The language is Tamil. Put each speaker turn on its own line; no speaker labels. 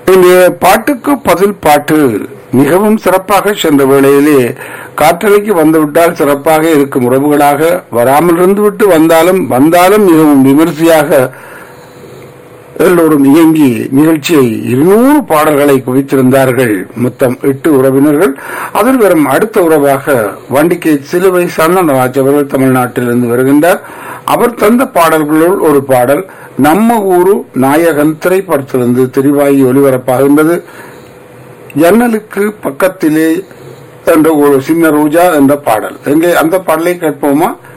இன்றைய பாட்டுக்கு பதில் பாட்டு மிகவும் சிறப்பாக சென்ற வேளையிலே காற்றலைக்கு வந்துவிட்டால் சிறப்பாக இருக்கும் உறவுகளாக வராமல் இருந்துவிட்டு வந்தாலும் வந்தாலும் மிகவும் விமர்சையாக எல்லோரும் இயங்கி நிகழ்ச்சியை இருநூறு பாடல்களை குவித்திருந்தார்கள் மொத்தம் எட்டு உறவினர்கள் அதில் வரும் அடுத்த உறவாக வண்டிக்கை சிலுவை சந்தனராஜ் அவர்கள் தமிழ்நாட்டிலிருந்து வருகின்றார் அவர் தந்த பாடல்களுள் ஒரு பாடல் நம்ம ஊரு நாயகன் திரைப்படத்திலிருந்து தெரிவாகி ஒளிபரப்பாகின்றது ஜன்னலுக்கு பக்கத்திலே என்ற ஒரு சின்ன ரோஜா என்ற பாடல் எங்கே அந்த பாடலை கேட்போமா